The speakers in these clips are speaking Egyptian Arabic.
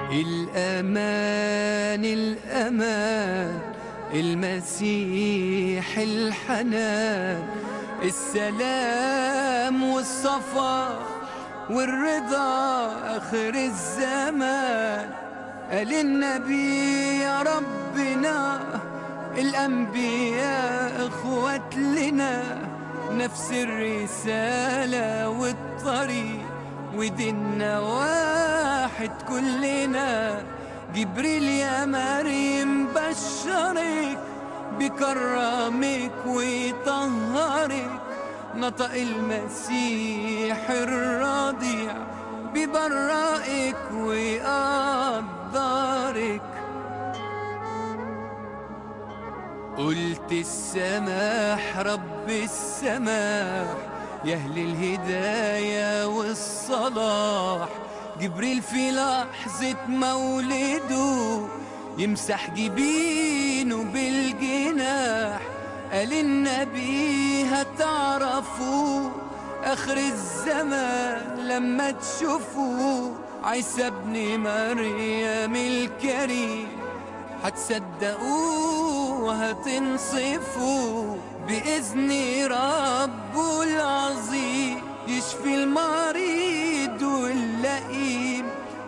الأمان الأمان المسيح الحنان السلام والصفا والرضا آخر الزمان قال النبي يا ربنا الأنبياء إخوات لنا نفس الرسالة والطريق وديننا واحد كلنا جبريل يا مريم بشرك بكرمك ويطهرك نطق المسيح الرضيع ببرائك ويقدرك قلت السماح رب السماح يا أهل الهداية والصلاح جبريل في لحظة مولده يمسح جبينه بالجناح قال النبي هتعرفوا آخر الزمان لما تشوفوا عيسى ابن مريم الكريم هتصدقوا وهتنصفوا بإذن ربه العظيم يشفي المريض واللئيم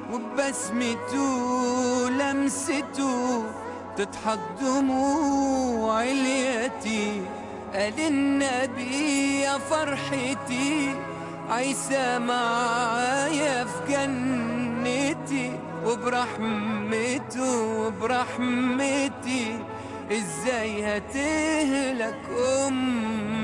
وببسمته لمسته تضحك دموع اليتيم قال النبي يا فرحتي عيسى معايا في جنتي وبرحمته وبرحمتي ازاي هتهلك أم